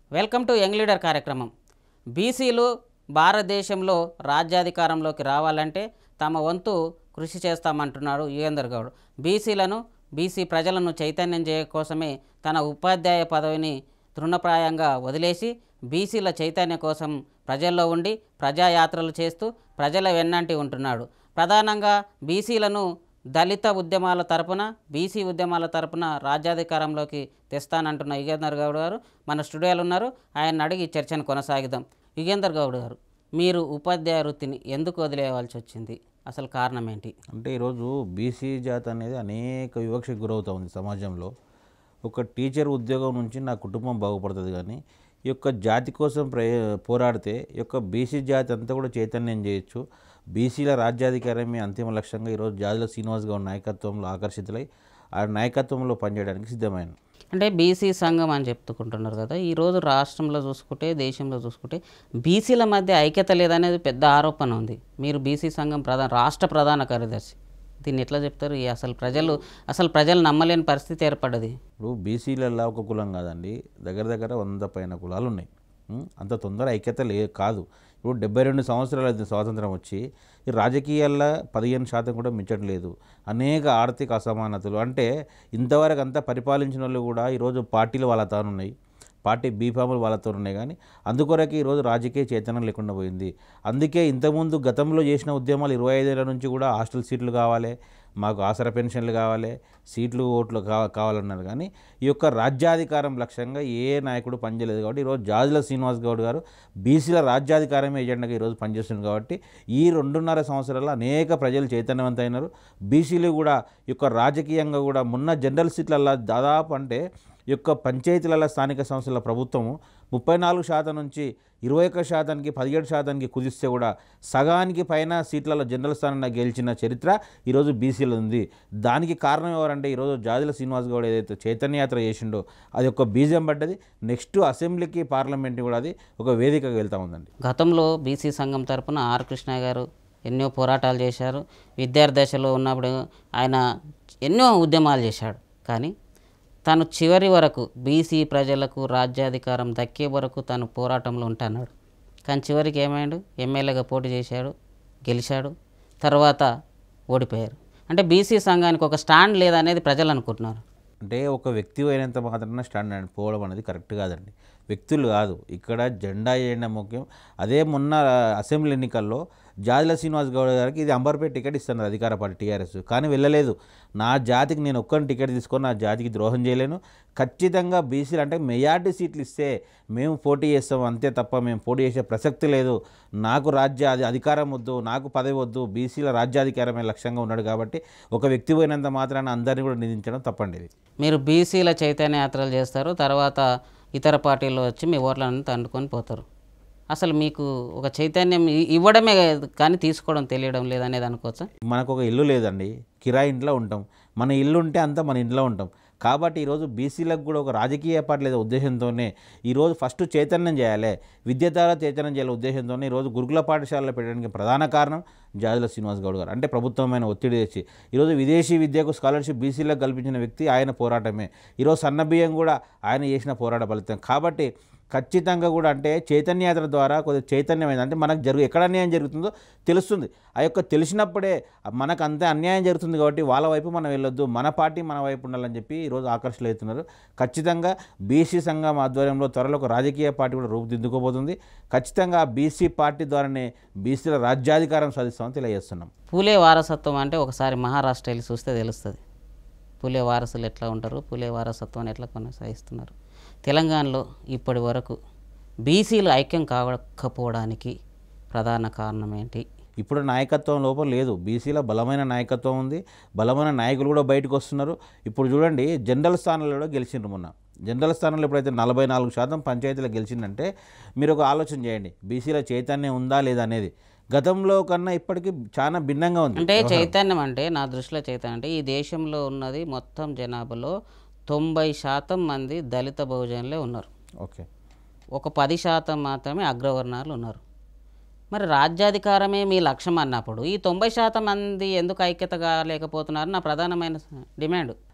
Welcome to young leader కార్యక్రమం బీసీలు భారతదేశంలో రాజ్యాధికారంలోకి రావాలంటే తమ వంతు కృషి చేస్తామంటున్నాడు యుగేందర్ గౌడ్ బీసీలను బీసీ ప్రజలను చైతన్యం చేయ కోసమే తన ఉపాధ్యాయ పదవిని తృణప్రాయంగా వదిలేసి బీసీల చైతన్యం కోసం ప్రజల్లో ఉండి ప్రజాయాత్రలు చేస్తూ ప్రజల వెన్నంటి ఉంటున్నాడు ప్రధానంగా బీసీలను దళిత ఉద్యమాల తరపున బీసీ ఉద్యమాల తరపున రాజ్యాధికారంలోకి తెస్తానంటున్న యుగేందర్ గౌడ్ గారు మన స్టూడియోలో ఉన్నారు ఆయన అడిగి ఈ చర్చను కొనసాగిద్దాం యుగేందర్ గౌడ్ గారు మీరు ఉపాధ్యాయ వృత్తిని ఎందుకు వదిలేయవలసి వచ్చింది అసలు కారణం ఏంటి అంటే ఈరోజు బీసీ జాతి అనేది అనేక వివక్షకు గురవుతూ ఉంది సమాజంలో ఒక టీచర్ ఉద్యోగం నుంచి నా కుటుంబం బాగుపడుతుంది కానీ ఈ యొక్క జాతి కోసం ప్రయ పోరాడితే ఈ యొక్క బీసీ జాతి అంతా కూడా చైతన్యం చేయొచ్చు బీసీల రాజ్యాధికారమే అంతిమ లక్ష్యంగా ఈరోజు జాతిలో శ్రీనివాస్ గౌడ్ నాయకత్వంలో ఆకర్షితులై ఆ నాయకత్వంలో పనిచేయడానికి సిద్ధమైన అంటే బీసీ సంఘం అని చెప్పుకుంటున్నారు కదా ఈరోజు రాష్ట్రంలో చూసుకుంటే దేశంలో చూసుకుంటే బీసీల మధ్య ఐక్యత లేదనేది పెద్ద ఆరోపణ ఉంది మీరు బీసీ సంఘం ప్రధాన రాష్ట్ర ప్రధాన కార్యదర్శి దీన్ని ఎట్లా చెప్తారు ఈ అసలు ప్రజలు అసలు ప్రజలు నమ్మలేని పరిస్థితి ఏర్పడ్డది ఇప్పుడు బీసీలలో ఒక కులం కాదండి దగ్గర దగ్గర వంద పైన కులాలు ఉన్నాయి ఉం? అంత తొందర ఐక్యత లే కాదు ఇప్పుడు డెబ్బై రెండు సంవత్సరాలు అయింది స్వాతంత్రం వచ్చి ఈ రాజకీయాల్లో పదిహేను శాతం కూడా మించడం లేదు అనేక ఆర్థిక అసమానతలు అంటే ఇంతవరకు అంతా పరిపాలించిన వాళ్ళు కూడా ఈరోజు పార్టీలు వాళ్ళ తానున్నాయి పార్టీ బీఫాములు వాళ్ళతో ఉన్నాయి కానీ అందుకొరకే ఈరోజు రాజకీయ చైతన్యం లేకుండా పోయింది అందుకే ఇంతకుముందు గతంలో చేసిన ఉద్యమాలు ఇరవై ఐదేళ్ల నుంచి కూడా హాస్టల్ సీట్లు కావాలి మాకు ఆసరా పెన్షన్లు కావాలి సీట్లు ఓట్లు కా కావాలన్నారు కానీ ఈ యొక్క రాజ్యాధికారం లక్ష్యంగా ఏ నాయకుడు పనిచేయలేదు కాబట్టి ఈరోజు జాజుల శ్రీనివాస్ గౌడ్ గారు బీసీల రాజ్యాధికారమే ఎజెండాగా ఈరోజు పనిచేస్తుంది కాబట్టి ఈ రెండున్నర సంవత్సరాల్లో అనేక ప్రజలు చైతన్యవంతమైనారు బీసీలు కూడా ఈ యొక్క రాజకీయంగా కూడా మొన్న జనరల్ సీట్లల్లో దాదాపు అంటే ఈ యొక్క పంచాయతీల స్థానిక సంస్థల ప్రభుత్వము ముప్పై నాలుగు శాతం నుంచి ఇరవై ఒక్క శాతానికి పదిహేడు శాతానికి కుదిస్తే కూడా సగానికి పైన సీట్లలో జనరల్ స్థానంలో గెలిచిన చరిత్ర ఈరోజు బీసీలో ఉంది దానికి కారణం ఎవరంటే ఈరోజు జాజుల శ్రీనివాస్ గౌడ్ ఏదైతే చైతన్యయాత్ర చేసిండో అది ఒక బీజం పడ్డది నెక్స్ట్ అసెంబ్లీకి పార్లమెంట్కి కూడా అది ఒక వేదికగా వెళ్తా ఉందండి గతంలో బీసీ సంఘం తరపున ఆర్ కృష్ణ గారు ఎన్నో పోరాటాలు చేశారు విద్యార్థి దశలో ఉన్నప్పుడు ఆయన ఎన్నో ఉద్యమాలు చేశాడు కానీ తను చివరి వరకు బీసీ ప్రజలకు రాజ్యాధికారం దక్కే వరకు తను పోరాటంలో ఉంటాన్నాడు కానీ చివరికి ఏమైండు ఎమ్మెల్యేగా పోటీ చేశాడు గెలిచాడు తర్వాత ఓడిపోయారు అంటే బీసీ సంఘానికి ఒక స్టాండ్ లేదనేది ప్రజలు అనుకుంటున్నారు అంటే ఒక వ్యక్తి అయినంత మాత్రాన స్టాండ్ అని పోవడం అనేది కరెక్ట్ కాదండి వ్యక్తులు కాదు ఇక్కడ జెండా వేయడం ముఖ్యం అదే మొన్న అసెంబ్లీ ఎన్నికల్లో జాజిల శ్రీనివాస్ గౌడ్ గారికి ఇది అంబర్పేట టికెట్ ఇస్తున్నారు అధికార పార్టీ టీఆర్ఎస్ కానీ వెళ్ళలేదు నా జాతికి నేను ఒక్కని టికెట్ తీసుకొని నా జాతికి ద్రోహం చేయలేను ఖచ్చితంగా బీసీలు అంటే మెజార్టీ సీట్లు ఇస్తే మేము పోటీ చేస్తాం అంతే తప్ప మేము పోటీ చేసే ప్రసక్తి లేదు నాకు రాజ్య అది అధికారం వద్దు నాకు పదవి వద్దు బీసీల రాజ్యాధికారమే లక్ష్యంగా ఉన్నాడు కాబట్టి ఒక వ్యక్తి పోయినంత మాత్రాన అందరినీ కూడా నిందించడం తప్పండి ఇది మీరు బీసీల చైతన్య యాత్రలు చేస్తారు తర్వాత ఇతర పార్టీల్లో వచ్చి మీ ఓట్లను తండుకొని పోతారు అసలు మీకు ఒక చైతన్యం ఇ- ఇవ్వడమే కానీ తీసుకోవడం తెలియడం లేదనేది అనుకోవచ్చా మనకు ఒక ఇల్లు లేదండి కిరాయి ఇంట్లో ఉంటాం మన ఇల్లు ఉంటే అంతా మన ఇంట్లో ఉంటాం కాబట్టి ఈరోజు బీసీలకు కూడా ఒక రాజకీయ పార్టీ లేదా ఉద్దేశంతోనే ఈరోజు ఫస్ట్ చైతన్యం చేయాలి విద్య ద్వారా చైతన్యం చేయాలి ఉద్దేశంతోనే ఈరోజు గురుకుల పాఠశాలలో పెట్టడానికి ప్రధాన కారణం జాజుల శ్రీనివాస్ గౌడ్ గారు అంటే ప్రభుత్వమైన ఒత్తిడి తెచ్చి ఈరోజు విదేశీ విద్యకు స్కాలర్షిప్ బీసీలకు కల్పించిన వ్యక్తి ఆయన పోరాటమే ఈరోజు సన్నబియ్యం కూడా ఆయన చేసిన పోరాట ఫలితం కాబట్టి ఖచ్చితంగా కూడా అంటే చైతన్యయాత్ర ద్వారా కొద్దిగా చైతన్యమైంది అంటే మనకు జరుగు ఎక్కడ అన్యాయం జరుగుతుందో తెలుస్తుంది ఆ యొక్క తెలిసినప్పుడే మనకు అంతే అన్యాయం జరుగుతుంది కాబట్టి వాళ్ళ వైపు మనం వెళ్ళొద్దు మన పార్టీ మన వైపు ఉండాలని చెప్పి ఈరోజు ఆకర్షణలు అవుతున్నారు ఖచ్చితంగా బీసీ సంఘం ఆధ్వర్యంలో త్వరలో ఒక రాజకీయ పార్టీ కూడా రూపుదిద్దుకోబోతుంది ఖచ్చితంగా ఆ బీసీ పార్టీ ద్వారానే బీసీల రాజ్యాధికారం సాధిస్తామని తెలియజేస్తున్నాం పూలే వారసత్వం అంటే ఒకసారి మహారాష్ట్ర వెళ్ళి చూస్తే తెలుస్తుంది పూలే వారసులు ఎట్లా ఉంటారు పూలే వారసత్వాన్ని ఎట్లా కొనసాగిస్తున్నారు తెలంగాణలో ఇప్పటి వరకు బీసీలు ఐక్యం కావకపోవడానికి ప్రధాన కారణం ఏంటి ఇప్పుడు నాయకత్వం లోపం లేదు బీసీలో బలమైన నాయకత్వం ఉంది బలమైన నాయకులు కూడా బయటకు వస్తున్నారు ఇప్పుడు చూడండి జనరల్ స్థానాలలో గెలిచిండ్రు మొన్న జనరల్ స్థానంలో ఎప్పుడైతే నలభై నాలుగు శాతం పంచాయతీలో గెలిచిందంటే మీరు ఒక ఆలోచన చేయండి బీసీల చైతన్యం ఉందా లేదా అనేది గతంలో కన్నా ఇప్పటికీ చాలా భిన్నంగా ఉంది అంటే చైతన్యం అంటే నా దృష్టిలో చైతన్యం అంటే ఈ దేశంలో ఉన్నది మొత్తం జనాభాలో తొంభై శాతం మంది దళిత బహుజనులే ఉన్నారు ఓకే ఒక పది శాతం మాత్రమే అగ్రవర్ణాలు ఉన్నారు మరి రాజ్యాధికారమే మీ లక్ష్యం అన్నప్పుడు ఈ తొంభై శాతం మంది ఎందుకు ఐక్యత కాలేకపోతున్నారు నా ప్రధానమైన డిమాండ్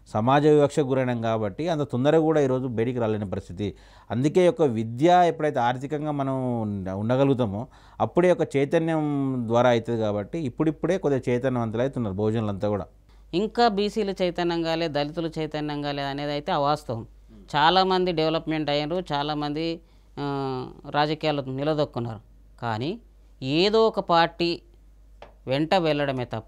సమాజ వివక్షకు గురైనాం కాబట్టి అంత తొందరగా కూడా ఈరోజు బయటికి రాలేని పరిస్థితి అందుకే యొక్క విద్య ఎప్పుడైతే ఆర్థికంగా మనం ఉండగలుగుతామో అప్పుడే ఒక చైతన్యం ద్వారా అవుతుంది కాబట్టి ఇప్పుడిప్పుడే కొద్దిగా చైతన్యవంతులు అవుతున్నారు భోజనాలంతా కూడా ఇంకా బీసీలు చైతన్యంగా లే దళితులు చైతన్యంగా లే అనేది అయితే అవాస్తవం చాలామంది డెవలప్మెంట్ అయ్యారు చాలామంది ఆ, రాజకీయాలు నిలదొక్కున్నారు కానీ ఏదో ఒక పార్టీ వెంట వెళ్ళడమే తప్ప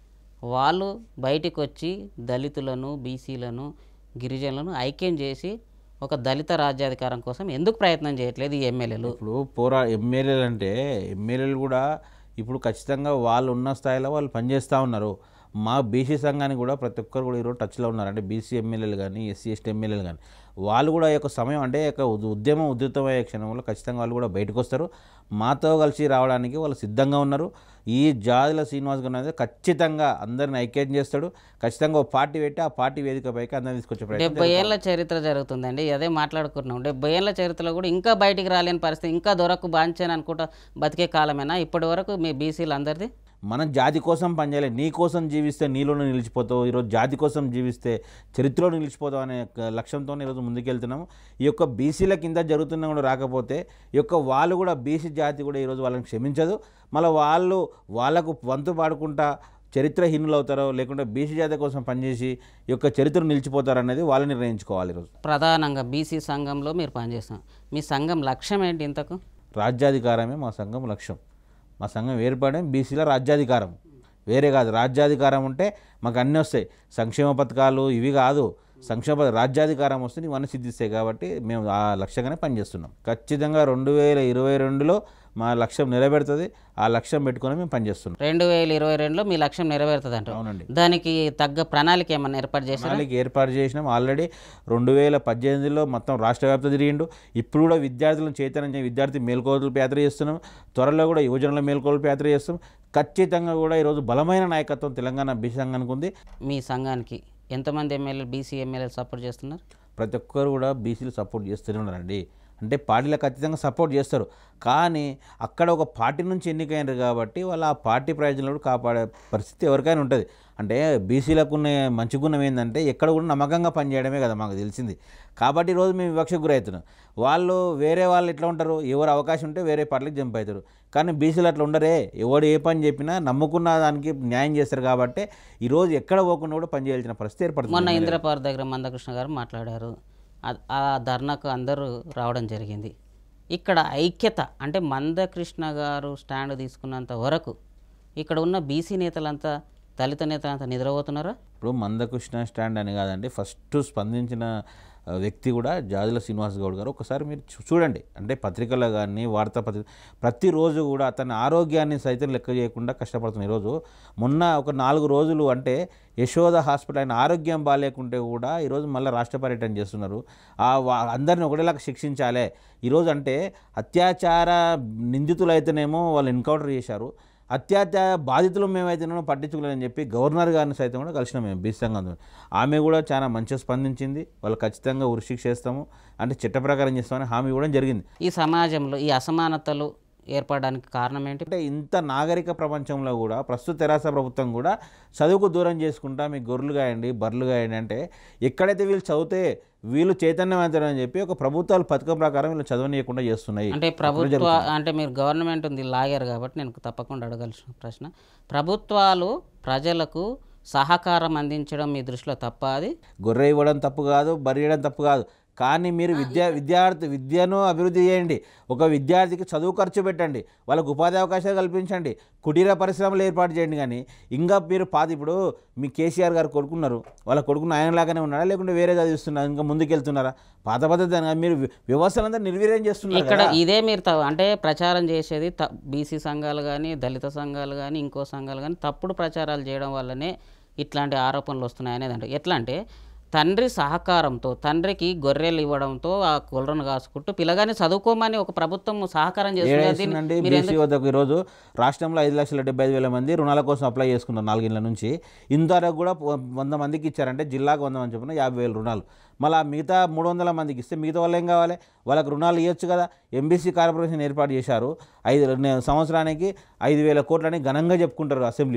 వాళ్ళు బయటికి వచ్చి దళితులను బీసీలను గిరిజనులను ఐక్యం చేసి ఒక దళిత రాజ్యాధికారం కోసం ఎందుకు ప్రయత్నం చేయట్లేదు ఈ ఎమ్మెల్యేలు ఇప్పుడు పోరా ఎమ్మెల్యేలు అంటే ఎమ్మెల్యేలు కూడా ఇప్పుడు ఖచ్చితంగా వాళ్ళు ఉన్న స్థాయిలో వాళ్ళు పనిచేస్తూ ఉన్నారు మా బీసీ సంఘానికి కూడా ప్రతి ఒక్కరు కూడా ఈరోజు టచ్లో ఉన్నారు అంటే బీసీ ఎమ్మెల్యేలు కానీ ఎస్సీ ఎస్టీ ఎమ్మెల్యేలు కానీ వాళ్ళు కూడా ఈ యొక్క సమయం అంటే ఈ యొక్క ఉద్- ఉద్యమం ఉధృతమయ్యే క్షణంలో ఖచ్చితంగా వాళ్ళు కూడా బయటకు వస్తారు మాతో కలిసి రావడానికి వాళ్ళు సిద్ధంగా ఉన్నారు ఈ జాతుల శ్రీనివాస్ గారు అనేది ఖచ్చితంగా అందరిని ఐక్యం చేస్తాడు ఖచ్చితంగా ఒక పార్టీ పెట్టి ఆ పార్టీ వేదికపైకి అందరిని తీసుకొచ్చే ప్రయత్నం డెబ్బై ఏళ్ళ చరిత్ర జరుగుతుందండి అదే మాట్లాడుకుంటున్నాం డెబ్బై ఏళ్ళ చరిత్రలో కూడా ఇంకా బయటికి రాలేని పరిస్థితి ఇంకా దొరకు బాంచాను అనుకుంటా బతికే కాలమేనా ఇప్పటి వరకు మీ బీసీలు అందరిది మనం జాతి కోసం పనిచేయాలి నీ కోసం జీవిస్తే నీలోనే నిలిచిపోతావు ఈరోజు జాతి కోసం జీవిస్తే చరిత్రలో నిలిచిపోతావు అనే ఒక లక్ష్యంతో ఈరోజు ముందుకెళ్తున్నాము ఈ యొక్క బీసీల కింద జరుగుతున్నా కూడా రాకపోతే ఈ యొక్క వాళ్ళు కూడా బీసీ జాతి కూడా ఈరోజు వాళ్ళని క్షమించదు మళ్ళీ వాళ్ళు వాళ్ళకు వంతు పాడుకుంటా చరిత్రహీనులు అవుతారో లేకుంటే బీసీ జాతి కోసం పనిచేసి ఈ యొక్క చరిత్ర నిలిచిపోతారు అనేది వాళ్ళు నిర్ణయించుకోవాలి ఈరోజు ప్రధానంగా బీసీ సంఘంలో మీరు పనిచేస్తాం మీ సంఘం లక్ష్యం ఏంటి ఇంతకు రాజ్యాధికారమే మా సంఘం లక్ష్యం మా సంఘం ఏర్పడడం బీసీల రాజ్యాధికారం వేరే కాదు రాజ్యాధికారం ఉంటే మాకు అన్నీ వస్తాయి సంక్షేమ పథకాలు ఇవి కాదు సంక్షేమ పథ- రాజ్యాధికారం వస్తే ఇవన్నీ సిద్ధిస్తాయి కాబట్టి మేము ఆ లక్ష్యంగానే పనిచేస్తున్నాం ఖచ్చితంగా రెండు వేల ఇరవై రెండులో మా లక్ష్యం నెరవేరుతుంది ఆ లక్ష్యం పెట్టుకొని మేము పనిచేస్తున్నాం రెండు వేల ఇరవై రెండులో మీ లక్ష్యం నెరవేరుతుంది అంటారు అవునండి దానికి తగ్గ ప్రణాళిక ఏమన్నా ఏర్పాటు చేశారా ప్రణాళిక ఏర్పాటు చేసినాం ఆల్రెడీ రెండు వేల పద్దెనిమిదిలో మొత్తం రాష్ట్ర వ్యాప్తం తిరిగిండు ఇప్పుడు కూడా విద్యార్థులను చైతన్యం చేయ విద్యార్థి మేల్కొల్పు యాత్ర చేస్తున్నాం త్వరలో కూడా యువజనుల మేల్కొల్పు యాత్ర చేస్తాం ఖచ్చితంగా కూడా ఈరోజు బలమైన నాయకత్వం తెలంగాణ బీసీ సంఘానికి ఉంది మీ సంఘానికి ఎంతమంది ఎమ్మెల్యేలు బీసీ ఎమ్మెల్యేలు సపోర్ట్ చేస్తున్నారు ప్రతి ఒక్కరు కూడా బీసీలు సపోర్ట్ చేస్తూనే ఉన్నారండి అంటే పార్టీలకు ఖచ్చితంగా సపోర్ట్ చేస్తారు కానీ అక్కడ ఒక పార్టీ నుంచి ఎన్నికైనారు కాబట్టి వాళ్ళు ఆ పార్టీ ప్రయోజనాలు కాపాడే పరిస్థితి ఎవరికైనా ఉంటుంది అంటే బీసీలకు ఉన్న మంచి గుణం ఏంటంటే ఎక్కడ కూడా నమ్మకంగా పనిచేయడమే కదా మాకు తెలిసింది కాబట్టి ఈరోజు మేము వివక్షకు గురవుతున్నాం వాళ్ళు వేరే వాళ్ళు ఎట్లా ఉంటారు ఎవరు అవకాశం ఉంటే వేరే పార్టీలకు జంప్ అవుతారు కానీ బీసీలు అట్లా ఉండరే ఎవడు ఏ పని చెప్పినా నమ్ముకున్న దానికి న్యాయం చేస్తారు కాబట్టి ఈరోజు ఎక్కడ పోకుండా కూడా పని చేయాల్సిన పరిస్థితి ఏర్పడుతుంది మొన్న ఇంద్రపార్ దగ్గర మందకృష్ణ గారు మాట్లాడారు ఆ- ఆ ధర్నాకు అందరూ రావడం జరిగింది ఇక్కడ ఐక్యత అంటే మందకృష్ణ గారు స్టాండ్ తీసుకున్నంత వరకు ఇక్కడ ఉన్న బీసీ నేతలంతా దళిత నేతలంతా నిద్రపోతున్నారా ఇప్పుడు మందకృష్ణ స్టాండ్ అని కాదండి ఫస్ట్ స్పందించిన ఆ, వ్యక్తి కూడా జాజుల శ్రీనివాస్ గౌడ్ గారు ఒకసారి మీరు చూ- చూడండి అంటే పత్రికలో కానీ వార్తాపత్రిక ప్రతిరోజు కూడా అతని ఆరోగ్యాన్ని సైతం లెక్క చేయకుండా కష్టపడుతున్న ఈరోజు మొన్న ఒక నాలుగు రోజులు అంటే యశోద హాస్పిటల్ ఆయన ఆరోగ్యం బాగాలేకుంటే కూడా ఈరోజు మళ్ళీ రాష్ట్ర పర్యటన చేస్తున్నారు ఆ వా- అందరిని ఒకటేలాగా శిక్షించాలి ఈరోజు అంటే అత్యాచార నిందితులు అయితేనేమో వాళ్ళు ఎన్కౌంటర్ చేశారు అత్యాచార బాధితులు మేమైతేనేమో పట్టించుకోలేదని చెప్పి గవర్నర్ గారిని సైతం కూడా కలిసినాం మేము బీసీ సంఘం ఆమె కూడా చాలా మంచిగా స్పందించింది వాళ్ళు ఖచ్చితంగా ఉరిశిక్ష చేస్తాము అంటే చట్ట ప్రకారం చేస్తామని హామీ ఇవ్వడం జరిగింది ఈ సమాజంలో ఈ అసమానతలు ఏర్పడడానికి కారణం ఏంటి అంటే ఇంత నాగరిక ప్రపంచంలో కూడా ప్రస్తుత తెరాస ప్రభుత్వం కూడా చదువుకు దూరం చేసుకుంటా మీకు గొర్రెలు కాయండి బర్రెలు కాయండి అంటే ఎక్కడైతే వీళ్ళు చదివితే వీళ్ళు చైతన్యవంతులు అని చెప్పి ఒక ప్రభుత్వాలు పథకం ప్రకారం వీళ్ళు చదవనీయకుండా చేస్తున్నాయి అంటే ప్రభుత్వ అంటే మీరు గవర్నమెంట్ ఉంది లాగారు కాబట్టి నేను తప్పకుండా అడగాల్సిన ప్రశ్న ప్రభుత్వాలు ప్రజలకు సహకారం అందించడం మీ దృష్టిలో తప్ప అది గొర్రె ఇవ్వడం తప్పు కాదు బర్రె ఇవ్వడం తప్పు కాదు కానీ మీరు విద్యా విద్యార్థి విద్యను అభివృద్ధి చేయండి ఒక విద్యార్థికి చదువు ఖర్చు పెట్టండి వాళ్ళకు ఉపాధి అవకాశాలు కల్పించండి కుటీర పరిశ్రమలు ఏర్పాటు చేయండి కానీ ఇంకా మీరు పాత ఇప్పుడు మీ కేసీఆర్ గారు కొడుకున్నారు వాళ్ళ కొడుకున్న ఆయనలాగానే ఉన్నారా లేకుంటే వేరే చదివిస్తున్నారా ఇంకా ముందుకెళ్తున్నారా పాత పద్ధతి అని కాదు. మీరు వ్యవస్థలంతా నిర్వీర్యం చేస్తున్నారు ఇక్కడ కదా. ఇదే మీరు త- అంటే ప్రచారం చేసేది త బీసీ సంఘాలు కానీ దళిత సంఘాలు కానీ ఇంకో సంఘాలు కానీ తప్పుడు ప్రచారాలు చేయడం వల్లనే ఇట్లాంటి ఆరోపణలు వస్తున్నాయి అనేది అంటే ఎట్లా అంటే తండ్రి సహకారంతో తండ్రికి గొర్రెలు ఇవ్వడంతో ఆ గొర్రెను కాసుకుంటూ పిల్లగాని చదువుకోమని ఒక ప్రభుత్వం సహకారం చేస్తుంది ఏడేస్తుందండి బీసీ వద్దకు ఈరోజు రాష్ట్రంలో ఐదు లక్షల డెబ్బై ఐదు వేల మంది రుణాల కోసం అప్లై చేసుకున్నారు నాలుగేళ్ల నుంచి ఇంతవరకు కూడా వ- వంద మందికి ఇచ్చారంటే జిల్లాకు వంద మంది చొప్పున యాభై వేల రుణాలు మళ్ళీ మిగతా మూడు వందల మందికి ఇస్తే మిగతా వాళ్ళు ఏం కావాలి వాళ్ళకి రుణాలు ఇవ్వచ్చు కదా ఎంబీసీ కార్పొరేషన్ ఏర్పాటు చేశారు ఐదు నే- సంవత్సరానికి ఐదు వేల కోట్లని ఘనంగా చెప్పుకుంటారు అసెంబ్లీలో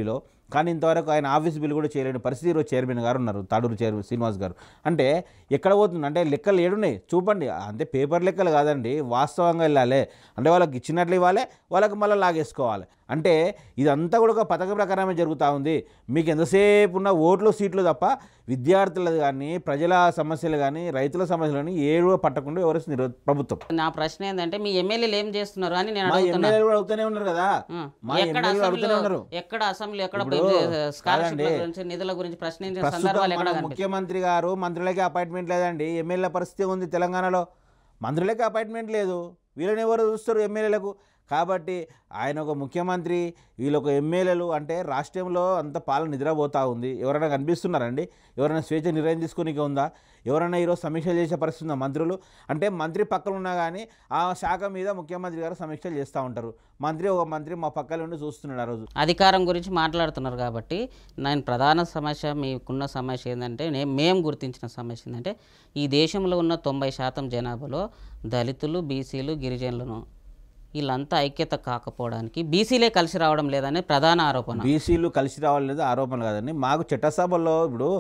కానీ ఇంతవరకు ఆయన ఆఫీస్ బిల్ కూడా చేయలేని పరిస్థితి ఈరోజు చైర్మన్ గారు ఉన్నారు తాడూరు చైర్మన్ శ్రీనివాస్ గారు అంటే ఎక్కడ పోతుంది అంటే లెక్కలు ఏడున్నాయి చూపండి అంటే పేపర్ లెక్కలు కాదండి వాస్తవంగా వెళ్ళాలి అంటే వాళ్ళకి ఇచ్చినట్లు ఇవ్వాలి వాళ్ళకి మళ్ళీ లాగేసుకోవాలి అంటే ఇదంతా కూడా ఒక పథక ప్రకారమే జరుగుతూ ఉంది మీకు ఎంతసేపు ఉన్న ఓట్లు సీట్లు తప్ప విద్యార్థులది కానీ ప్రజల సమస్యలు కానీ రైతుల సమస్యలు కానీ ఏడు పట్టకుండా వివరిస్తుంది ఈరోజు ప్రభుత్వం నా ప్రశ్న ఏంటంటే మీ ఎమ్మెల్యేలు ఏం చేస్తున్నారు అని నేను మా అడుగుతున్నా ఎమ్మెల్యేలు కూడా అవుతూనే ఉన్నారు కదా ఆ, మా ఎక్కడ ఎమ్మెల్యేలు అడుగుతూనే అసెంబ్లీలో ఉన్నారు ఎక్కడ అసెంబ్లీ ఎక్కడ ఇప్పుడు స్కాలర్షిప్ కాదండి. గురించి నిధుల గురించి ప్రశ్నించిన ప్రస్తుతం సందర్భాలు ఎక్కడ మన కనిపిస్తాయి ముఖ్యమంత్రి గారు మంత్రులకి అపాయింట్మెంట్ లేదండి ఎమ్మెల్యే పరిస్థితి ఉంది తెలంగాణలో మంత్రులకి అపాయింట్మెంట్ లేదు వీళ్ళని ఎవరు చూస్తారు ఎమ్మెల్యేలకు కాబట్టి ఆయన ఒక ముఖ్యమంత్రి వీళ్ళు ఒక ఎమ్మెల్యేలు అంటే రాష్ట్రంలో అంత పాలన నిద్రపోతూ ఉంది ఎవరైనా కనిపిస్తున్నారండి ఎవరైనా స్వేచ్ఛ నిర్ణయం తీసుకునికి ఉందా ఎవరైనా ఈరోజు సమీక్షలు చేసే పరిస్థితి ఉందా మంత్రులు అంటే మంత్రి పక్కన ఉన్నా కానీ ఆ శాఖ మీద ముఖ్యమంత్రి గారు సమీక్షలు చేస్తూ ఉంటారు మంత్రి ఒక మంత్రి మా పక్కన ఉండి చూస్తున్నాడు ఆ రోజు అధికారం గురించి మాట్లాడుతున్నారు కాబట్టి నేను ప్రధాన సమస్య మీకున్న సమస్య ఏంటంటే నేను మేము గుర్తించిన సమస్య ఏంటంటే ఈ దేశంలో ఉన్న తొంభై శాతం జనాభాలో దళితులు బీసీలు గిరిజనులను వీళ్ళంతా ఐక్యత కాకపోవడానికి బీసీలే కలిసి రావడం లేదనే ప్రధాన ఆరోపణ బీసీలు కలిసి రావాలనేది ఆరోపణ కాదండి మాకు చట్టసభలో ఇప్పుడు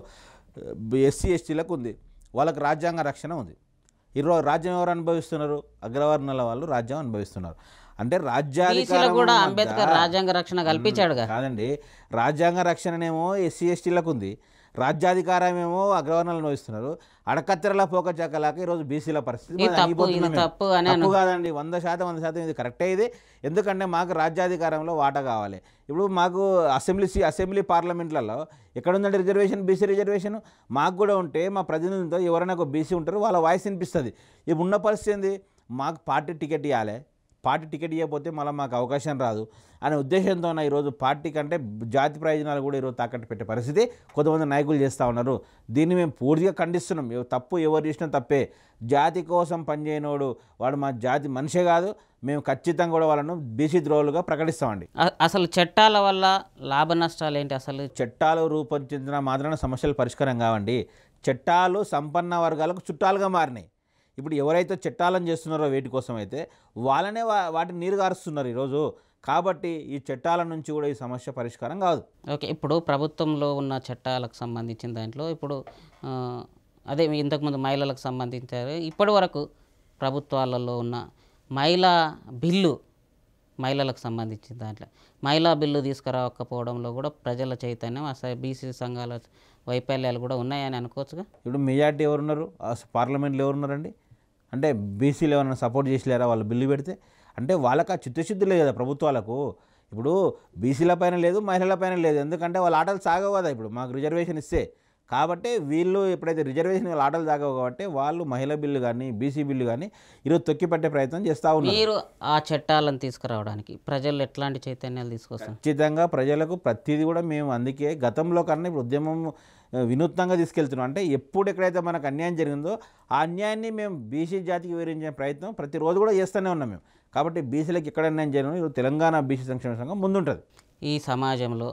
ఎస్సీ ఎస్టీలకు ఉంది వాళ్ళకి రాజ్యాంగ రక్షణ ఉంది ఈరోజు రాజ్యం ఎవరు అనుభవిస్తున్నారు అగ్రవర్ణాల వాళ్ళు రాజ్యం అనుభవిస్తున్నారు అంటే బీసీలకు రాజ్యాధికారం కూడా వద్ద- అంబేద్కర్ రాజ్యాంగ రక్షణ కల్పించాడుగా కాదండి రాజ్యాంగ రక్షణనేమో ఎస్సీ ఎస్టీలకు ఉంది రాజ్యాధికారం ఏమో అగ్రవర్ణాలను వహిస్తున్నారు అడకత్తెరల పోక చెక్కలాక ఈరోజు బీసీల పరిస్థితి ఇది మనం తప్పు అయిపోతున్నాం ఇది మేము. తప్పు అని తప్పు కాదండి వంద శాతం వంద శాతం ఇది కరెక్టే ఇది ఎందుకంటే మాకు రాజ్యాధికారంలో వాటా కావాలి ఇప్పుడు మాకు అసెంబ్లీ సీ అసెంబ్లీ పార్లమెంట్లలో ఎక్కడ ఉందంటే రిజర్వేషన్ బీసీ రిజర్వేషన్ మాకు కూడా ఉంటే మా ప్రతినిధులతో ఎవరైనా ఒక బీసీ ఉంటారు వాళ్ళ వాయిస్ వినిపిస్తుంది ఇప్పుడు ఉన్న పరిస్థితి ఏంది మాకు పార్టీ టికెట్ ఇవ్వాలి పార్టీ టికెట్ ఇవ్వకపోతే మళ్ళీ మాకు అవకాశం రాదు అనే ఉద్దేశంతో ఈరోజు పార్టీ కంటే జాతి ప్రయోజనాలు కూడా ఈరోజు తాకట్టు పెట్టే పరిస్థితి కొంతమంది నాయకులు చేస్తూ ఉన్నారు దీన్ని మేము పూర్తిగా ఖండిస్తున్నాం ఎవ- తప్పు ఎవరు చేసినా తప్పే జాతి కోసం పనిచేయనోడు వాడు మా జాతి మనిషే కాదు మేము ఖచ్చితంగా కూడా వాళ్ళను బీసీ ద్రోహులుగా ప్రకటిస్తామండి అ- అసలు చట్టాల వల్ల లాభ నష్టాలు ఏంటి అసలు చట్టాలు రూపొందించిన మాత్రాన సమస్యలు పరిష్కారం కావండి చట్టాలు సంపన్న వర్గాలకు చుట్టాలుగా మారినాయి ఇప్పుడు ఎవరైతే చట్టాలను చేస్తున్నారో వేటి కోసం అయితే వాళ్ళనే వా వాటిని నీరు గారుస్తున్నారు ఈరోజు కాబట్టి ఈ చట్టాల నుంచి కూడా ఈ సమస్య పరిష్కారం కాదు ఓకే ఇప్పుడు ప్రభుత్వంలో ఉన్న చట్టాలకు సంబంధించిన దాంట్లో ఇప్పుడు ఆ, అదే మీ ఇంతకుముందు మహిళలకు సంబంధించారు ఇప్పటి వరకు ప్రభుత్వాలలో ఉన్న మహిళా బిల్లు మహిళలకు సంబంధించిన దాంట్లో మహిళా బిల్లు తీసుకురాకపోవడంలో కూడా ప్రజల చైతన్యం అసలు బీసీ సంఘాల వైఫల్యాలు కూడా ఉన్నాయని అనుకోవచ్చుగా ఇప్పుడు మెజార్టీ ఎవరున్నారు ఆ పార్లమెంట్లో ఎవరున్నారండి అంటే బీసీలు ఏమైనా సపోర్ట్ చేసలేరా వాళ్ళు బిల్లు పెడితే అంటే వాళ్ళకి ఆ చిత్తశుద్ధి లేదు కదా ప్రభుత్వాలకు ఇప్పుడు బీసీల పైన లేదు మహిళల పైన లేదు ఎందుకంటే వాళ్ళ ఆటలు సాగవు కదా ఇప్పుడు మాకు రిజర్వేషన్ ఇస్తే కాబట్టి వీళ్ళు ఎప్పుడైతే రిజర్వేషన్ వాళ్ళ ఆటలు సాగవు కాబట్టి వాళ్ళు మహిళా బిల్లు కానీ బీసీ బిల్లు కానీ ఈరోజు తొక్కిపట్టే ప్రయత్నం చేస్తూ ఉన్నారు మీరు ఆ చట్టాలను తీసుకురావడానికి ప్రజలు ఎట్లాంటి చైతన్యాలు తీసుకొస్తారు ఖచ్చితంగా ప్రజలకు ప్రతిదీ కూడా మేము అందుకే గతంలో కన్నా ఇప్పుడు ఉద్యమం ఆ, వినూత్నంగా తీసుకెళ్తున్నాం అంటే ఎప్పుడు ఎక్కడైతే మనకు అన్యాయం జరిగిందో ఆ అన్యాయాన్ని మేము బీసీ జాతికి వివరించే ప్రయత్నం ప్రతిరోజు కూడా చేస్తూనే ఉన్నాం మేము కాబట్టి బీసీలకు ఎక్కడ అన్యాయం జరిగిందో ఈరోజు తెలంగాణ బీసీ సంక్షేమ సంఘం ముందుంటుంది ఈ సమాజంలో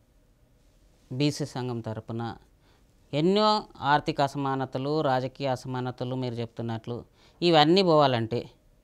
బీసీ సంఘం తరపున ఎన్నో ఆర్థిక అసమానతలు రాజకీయ అసమానతలు మీరు చెప్తున్నట్లు ఇవన్నీ పోవాలంటే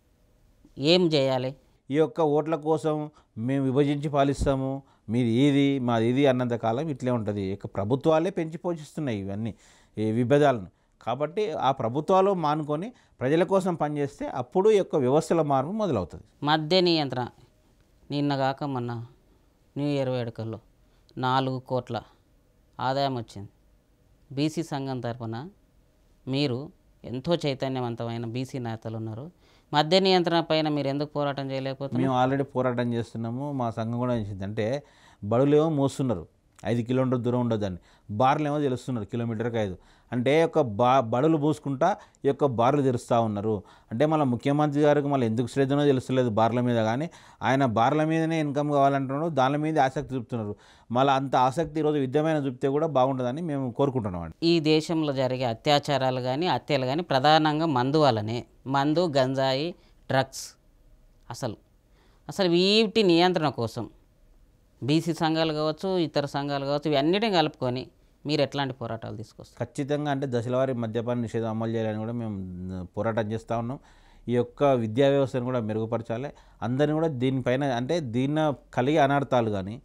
ఏం చేయాలి ఈ యొక్క ఓట్ల కోసం మేము విభజించి పాలిస్తాము మీది ఇది మాది ఇది అన్నంత కాలం ఇట్లే ఉంటుంది ఇక ప్రభుత్వాలే పెంచి పోషిస్తున్నాయి ఇవన్నీ ఈ విభేదాలను కాబట్టి ఆ ప్రభుత్వాలు మానుకొని ప్రజల కోసం పనిచేస్తే అప్పుడు ఈ యొక్క వ్యవస్థల మార్పు మొదలవుతుంది మద్య నియంత్రణ నిన్నగాక మొన్న న్యూ ఇయర్ వేడుకల్లో నాలుగు కోట్ల ఆదాయం వచ్చింది బీసీ సంఘం తరపున మీరు ఎంతో చైతన్యవంతమైన బీసీ నేతలు ఉన్నారు మద్య నియంత్రణ పైన మీరు ఎందుకు పోరాటం చేయలేకపోతున్నారు మేము ఆల్రెడీ పోరాటం చేస్తున్నాము మా సంఘం కూడా చేసింది అంటే బడులేమో మోస్తున్నారు ఐదు కిలోమీటర్ దూరం ఉండొద్దని బార్లు ఏమో తెలుస్తున్నారు కిలోమీటర్కి ఐదు అంటే ఈ యొక్క బా బడులు పూసుకుంటా ఈ యొక్క బార్లు తెరుస్తూ ఉన్నారు అంటే మళ్ళీ ముఖ్యమంత్రి గారికి మళ్ళీ ఎందుకు శ్రద్ధనో తెలుస్తలేదు బార్ల మీద కానీ ఆయన బార్ల మీదనే ఇన్కమ్ కావాలంటున్నారు దాని మీద ఆసక్తి చూపుతున్నారు మళ్ళీ అంత ఆసక్తి ఈరోజు విద్యమైన చూపితే కూడా బాగుంటుందని మేము కోరుకుంటున్నాం అండి ఈ దేశంలో జరిగే అత్యాచారాలు కానీ హత్యలు కానీ ప్రధానంగా మందు వల్లనే మందు గంజాయి డ్రగ్స్ అసలు అసలు వీటి నియంత్రణ కోసం బీసీ సంఘాలు కావచ్చు ఇతర సంఘాలు కావచ్చు ఇవన్నిటిని కలుపుకొని మీరు ఎట్లాంటి పోరాటాలు తీసుకొస్తారు ఖచ్చితంగా అంటే దశలవారీ మద్యపాన నిషేధం అమలు చేయాలని కూడా మేము మ్, పోరాటం చేస్తూ ఉన్నాం ఈ యొక్క విద్యా వ్యవస్థను కూడా మెరుగుపరచాలి అందరిని కూడా దీనిపైన అంటే దీన్ని కలిగే అనర్థాలు కానీ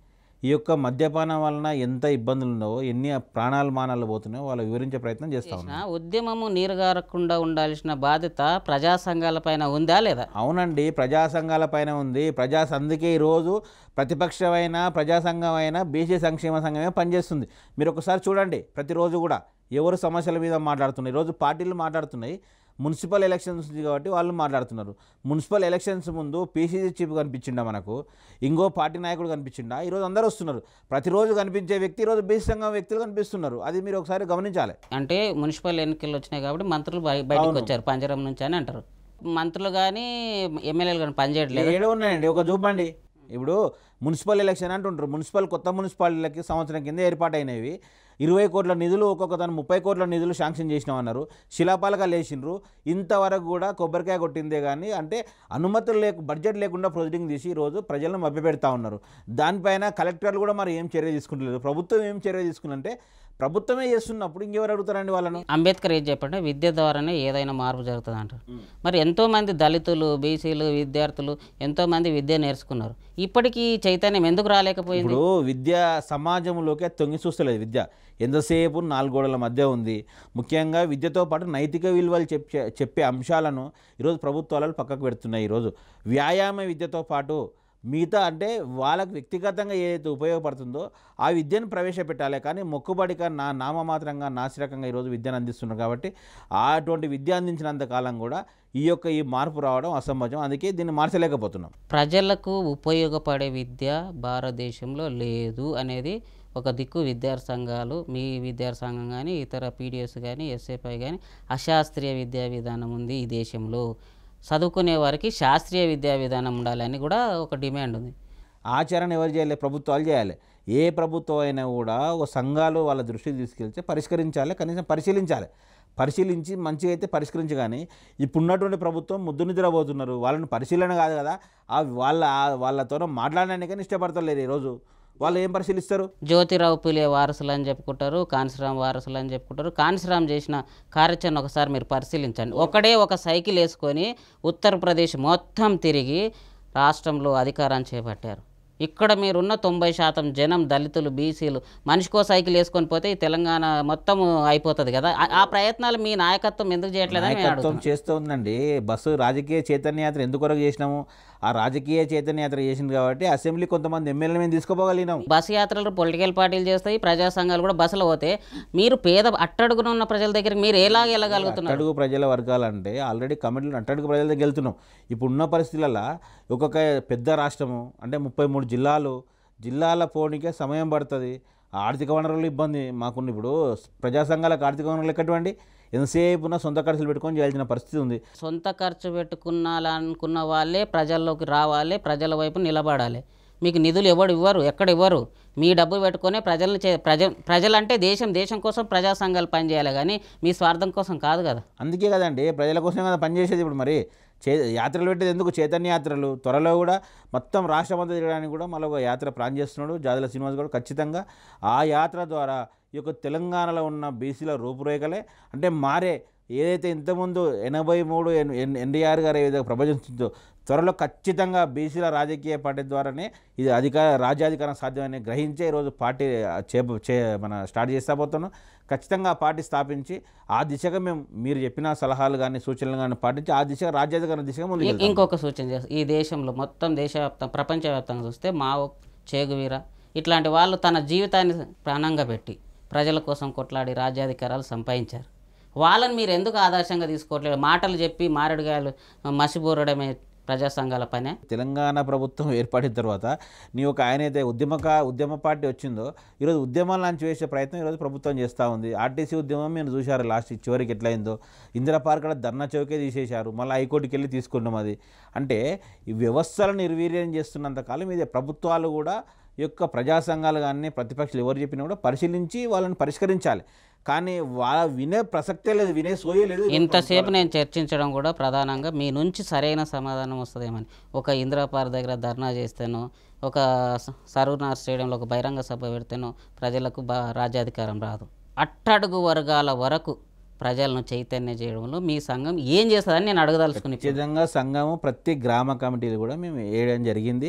ఈ యొక్క మద్యపానం వలన ఎంత ఇబ్బందులు ఉన్నావో ఎన్ని ప్రాణాలు మానాలు పోతున్నాయో వాళ్ళు వివరించే ప్రయత్నం చేస్తా ఉన్నారు చేసిన ఉద్యమము నీరుగారకుండా ఉండాల్సిన బాధ్యత ప్రజా సంఘాల పైన ఉందా లేదా అవునండి ప్రజా సంఘాల పైన ఉంది ప్రజా అందుకే ఈరోజు ప్రతిపక్షమైన ప్రజా సంఘం అయినా బీసీ సంక్షేమ సంఘమే పనిచేస్తుంది మీరు ఒకసారి చూడండి ప్రతిరోజు కూడా ఎవరు సమస్యల మీద మాట్లాడుతున్నారు ఈరోజు పార్టీలు మాట్లాడుతున్నాయి మున్సిపల్ ఎలక్షన్స్ ఉంది కాబట్టి వాళ్ళు మాట్లాడుతున్నారు మున్సిపల్ ఎలక్షన్స్ ముందు పీసీసీ చీఫ్ కనిపించిండా మనకు ఇంకో పార్టీ నాయకుడు కనిపించిండా ఈరోజు అందరూ వస్తున్నారు ప్రతిరోజు కనిపించే వ్యక్తి ఈరోజు బీసీ సంఘం వ్యక్తులు కనిపిస్తున్నారు అది మీరు ఒకసారి గమనించాలి అంటే మున్సిపల్ ఎన్నికలు వచ్చినాయి కాబట్టి మంత్రులు బయ- బయటకు వచ్చారు పంజరం నుంచి అని అంటారు మంత్రులు కానీ ఎమ్మెల్యేలు కానీ పనిచేయట్లేదు ఏడు ఉన్నాయండి ఒక చూపండి ఇప్పుడు మున్సిపల్ ఎలక్షన్ అంటుంటారు మున్సిపల్ కొత్త మున్సిపాలిటీలకి సంవత్సరం కింద ఏర్పాటైనవి ఇరవై కోట్ల నిధులు ఒక్కొక్క దాని ముప్పై కోట్ల నిధులు శాంక్షన్ చేసినామన్నారు శిలాపాలగా లేచిండ్రు ఇంతవరకు కూడా కొబ్బరికాయ కొట్టిందే కానీ అంటే అనుమతులు లేక బడ్జెట్ లేకుండా ప్రొసీడింగ్ తీసి ఈరోజు ప్రజలను మభ్యపెడతా ఉన్నారు దానిపైన కలెక్టర్లు కూడా మరి ఏం చర్య తీసుకుంటలేదు ప్రభుత్వం ఏం చర్య తీసుకుందంటే ప్రభుత్వమే చేస్తున్నప్పుడు ఇంకెవరు అడుగుతారండి వాళ్ళను అంబేద్కర్ ఏం చెప్పంటే విద్య ద్వారానే ఏదైనా మార్పు జరుగుతుంది అంటారు మరి ఎంతోమంది దళితులు బీసీలు విద్యార్థులు ఎంతోమంది విద్య నేర్చుకున్నారు ఇప్పటికీ చైతన్యం ఎందుకు రాలేకపోయింది ఇప్పుడు విద్య సమాజంలోకి తొంగి చూస్తలేదు విద్య ఎంతసేపు నాలుగు గోడల మధ్య ఉంది ముఖ్యంగా విద్యతో పాటు నైతిక విలువలు చెప్పే చెప్పే అంశాలను ఈరోజు ప్రభుత్వాలు పక్కకు పెడుతున్నాయి ఈరోజు వ్యాయామ విద్యతో పాటు మిగతా అంటే వాళ్ళకు వ్యక్తిగతంగా ఏదైతే ఉపయోగపడుతుందో ఆ విద్యను ప్రవేశపెట్టాలి కానీ మొక్కుబడిగా నా నామమాత్రంగా నాసిరకంగా ఈరోజు విద్యను అందిస్తున్నారు కాబట్టి అటువంటి విద్య అందించినంత కాలం కూడా ఈ యొక్క ఈ మార్పు రావడం అసంభవం అందుకే దీన్ని మార్చలేకపోతున్నాం ప్రజలకు ఉపయోగపడే విద్య భారతదేశంలో లేదు అనేది ఒక దిక్కు విద్యార్థి సంఘాలు మీ విద్యార్థి సంఘం కానీ ఇతర పీడిఎస్ కానీ ఎస్ఏపై కానీ అశాస్త్రీయ విద్యా విధానం ఉంది ఈ దేశంలో చదువుకునే వారికి శాస్త్రీయ విద్యా విధానం ఉండాలని కూడా ఒక డిమాండ్ ఉంది ఆచరణ ఎవరు చేయాలి ప్రభుత్వాలు చేయాలి ఏ ప్రభుత్వం అయినా కూడా ఒక సంఘాలు వాళ్ళ దృష్టికి తీసుకెళ్తే పరిష్కరించాలి కనీసం పరిశీలించాలి పరిశీలించి మంచిగా అయితే పరిష్కరించి కానీ ఇప్పుడున్నటువంటి ప్రభుత్వం ముద్దు నిద్రపోతున్నారు వాళ్ళని పరిశీలన కాదు కదా ఆ వాళ్ళ ఆ- వాళ్ళతో మాట్లాడడానికని ఇష్టపడతలేరు ఈరోజు వాళ్ళు ఏం పరిశీలిస్తారు జ్యోతిరావు పులే వారసులు అని చెప్పుకుంటారు కాన్సీరామ్ వారసులు అని చెప్పుకుంటారు కాన్సీరామ్ చేసిన కార్యాచరణ ఒకసారి మీరు పరిశీలించండి ఒకడే ఒక సైకిల్ వేసుకొని ఉత్తరప్రదేశ్ మొత్తం తిరిగి రాష్ట్రంలో అధికారాన్ని చేపట్టారు ఇక్కడ మీరున్న తొంభై శాతం జనం దళితులు బీసీలు మనిషికో సైకిల్ వేసుకొని పోతే ఈ తెలంగాణ మొత్తం అయిపోతుంది కదా ఆ- ఆ ప్రయత్నాలు మీ నాయకత్వం ఎందుకు చేయట్లేదని మేము నాయకత్వం అడుగుతున్నాం చేస్తూ ఉందండి బస్సు రాజకీయ చైతన్య యాత్ర ఎందుకొరకు చేసినాము ఆ రాజకీయ చైతన్య యాత్ర చేసింది కాబట్టి అసెంబ్లీ కొంతమంది ఎమ్మెల్యేలు మేము తీసుకోపోగలిగినాం బస్సు యాత్రలు పొలిటికల్ పార్టీలు చేస్తాయి ప్రజా సంఘాలు కూడా బస్సులో పోతే మీరు పేద అట్టడుగున ఉన్న ప్రజల దగ్గరికి మీరు ఎలాగ వెళ్ళగలుగుతున్నారు అట్టడుగు ప్రజల వర్గాలంటే ఆల్రెడీ కమిటీలు అట్టడుగు ప్రజల దగ్గర వెళ్తున్నాం ఇప్పుడు ఉన్న పరిస్థితులలో ఒక్కొక్క పెద్ద రాష్ట్రము అంటే ముప్పై మూడు జిల్లాలు జిల్లాల పోనీకే సమయం పడుతుంది ఆర్థిక వనరులు ఇబ్బంది మాకున్న ఇప్పుడు ప్రజా సంఘాలకు ఆర్థిక వనరులు ఎక్కటువంటి ఎంతసేపు ఉన్న సొంత ఖర్చులు పెట్టుకొని చేయాల్సిన పరిస్థితి ఉంది సొంత ఖర్చు పెట్టుకున్నాలనుకున్న వాళ్ళే ప్రజల్లోకి రావాలి ప్రజల వైపు నిలబడాలి మీకు నిధులు ఎవడు ఇవ్వరు ఎక్కడ ఇవ్వరు మీ డబ్బు పెట్టుకొని ప్రజల్ని చే ప్రజ ప్రజలంటే దేశం దేశం కోసం ప్రజా సంఘాలు పనిచేయాలి కానీ మీ స్వార్థం కోసం కాదు కదా అందుకే కదండి ప్రజల కోసమే కదా పనిచేసేది ఇప్పుడు మరి చే యాత్రలు పెట్టేది ఎందుకు చైతన్య యాత్రలు త్వరలో కూడా మొత్తం రాష్ట్రమంతా తిరగడానికి కూడా మళ్ళీ ఒక యాత్ర ప్లాన్ చేస్తున్నాడు జాదుల శ్రీనివాస్ కూడా ఖచ్చితంగా ఆ యాత్ర ద్వారా ఈ యొక్క తెలంగాణలో ఉన్న బీసీల రూపురేఖలే అంటే మారే ఏదైతే ఇంతకుముందు ఎనభై మూడు ఎన్డీఆర్ గారు ఏ విధంగా ప్రపంచిందో త్వరలో ఖచ్చితంగా బీసీల రాజకీయ పార్టీ ద్వారానే ఇది అధికార రాజ్యాధికారం సాధ్యమని గ్రహించే ఈరోజు పార్టీ చే చే మన స్టార్ట్ చేస్తా పోతున్నాం ఖచ్చితంగా ఆ పార్టీ స్థాపించి ఆ దిశగా మేము మీరు చెప్పిన సలహాలు కానీ సూచనలు కానీ పాటించి ఆ దిశగా రాజ్యాధికారం దిశగా ముందుకు ఇం- ఇంకొక సూచన చేస్తా ఈ దేశంలో మొత్తం దేశవ్యాప్తం ప్రపంచవ్యాప్తంగా చూస్తే మావో చేగువీర ఇట్లాంటి వాళ్ళు తన జీవితాన్ని ప్రాణంగా పెట్టి ప్రజల కోసం కొట్లాడి రాజ్యాధికారాలు సంపాదించారు వాళ్ళని మీరు ఎందుకు ఆదర్శంగా తీసుకోవట్లేదు మాటలు చెప్పి మారేడుగాయలు మసిబూరడమే ప్రజా సంఘాల పనే తెలంగాణ ప్రభుత్వం ఏర్పడిన తర్వాత నీ ఒక ఆయన అయితే ఉద్యమక ఉద్యమ పార్టీ వచ్చిందో ఈరోజు ఉద్యమాలు లాంచి వేసే ప్రయత్నం ఈరోజు ప్రభుత్వం చేస్తూ ఉంది ఆర్టీసీ ఉద్యమం మీరు చూశారు లాస్ట్ చివరికి ఎట్లయిందో ఇందిరా పార్క్ కూడా ధర్నా చౌకే తీసేశారు మళ్ళీ హైకోర్టుకి వెళ్ళి తీసుకున్నాం అది అంటే ఈ వ్యవస్థలను నిర్వీర్యం చేస్తున్నంత కాలం ఇది ప్రభుత్వాలు కూడా ఈ యొక్క ప్రజా సంఘాలు కానీ ప్రతిపక్షాలు ఎవరు చెప్పినా కూడా పరిశీలించి వాళ్ళని పరిష్కరించాలి కానీ వాళ్ళ వినే ప్రసక్తే లేదు వినే సోయే లేదు ఇంతసేపు నేను చర్చించడం కూడా ప్రధానంగా మీ నుంచి సరైన సమాధానం వస్తుందేమని ఒక ఇందిరాపార్ దగ్గర ధర్నా చేస్తేనో ఒక స- సరూనార్ స్టేడియంలో ఒక బహిరంగ సభ పెడితేనో ప్రజలకు బా రాజ్యాధికారం రాదు అట్టడుగు వర్గాల వరకు ప్రజలను చైతన్య చేయడంలో మీ సంఘం ఏం చేస్తుందని నేను అడగదలుచుకుని ఖచ్చితంగా సంఘము ప్రతి గ్రామ కమిటీలు కూడా మేము వేయడం జరిగింది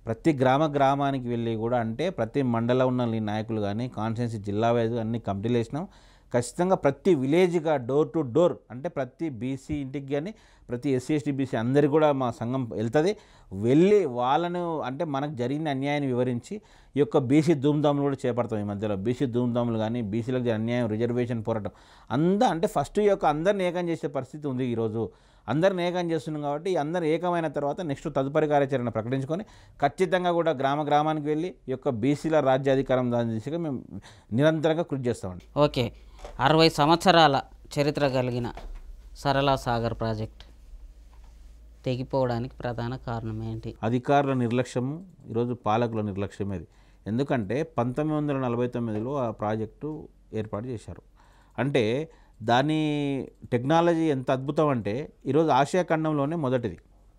ప్రతి గ్రామ గ్రామానికి వెళ్ళి కూడా అంటే ప్రతి మండలం ఉన్న ఈ నాయకులు కానీ కాన్స్టిట్యున్సీ జిల్లా వైజ్ అన్ని కమిటీలు వేసినాం ఖచ్చితంగా ప్రతి విలేజ్గా డోర్ టు డోర్ అంటే ప్రతి బీసీ ఇంటికి కానీ ప్రతి ఎస్సీ ఎస్టీ బీసీ అందరికి కూడా మా సంఘం వెళ్తుంది వెళ్ళి వాళ్ళను అంటే మనకు జరిగిన అన్యాయాన్ని వివరించి ఈ యొక్క బీసీ ధూమ్ధాములు కూడా చేపడతాం ఈ మధ్యలో బీసీ ధూమ్ధాములు కానీ బీసీలకు జరిగిన అన్యాయం రిజర్వేషన్ పోరాటం అంతా అంటే ఫస్ట్ ఈ యొక్క అందరిని ఏకం చేసే పరిస్థితి ఉంది ఈరోజు అందరిని ఏకం చేస్తున్నాం కాబట్టి ఈ అందరు ఏకమైన తర్వాత నెక్స్ట్ తదుపరి కార్యాచరణ ప్రకటించుకొని ఖచ్చితంగా కూడా గ్రామ గ్రామానికి వెళ్ళి ఈ యొక్క బీసీల రాజ్యాధికారం దాని దిశగా మేము నిరంతరంగా కృషి చేస్తామండి ఓకే అరవై సంవత్సరాల చరిత్ర కలిగిన సరళా సాగర్ ప్రాజెక్ట్ తెగిపోవడానికి ప్రధాన కారణం ఏంటి అధికారుల నిర్లక్ష్యము ఈరోజు పాలకుల నిర్లక్ష్యం ఇది ఎందుకంటే పంతొమ్మిది వందల నలభై తొమ్మిదిలో ఆ ప్రాజెక్టు ఏర్పాటు చేశారు అంటే దాని టెక్నాలజీ ఎంత అద్భుతం అంటే ఈరోజు ఆసియా ఖండంలోనే మొదటిది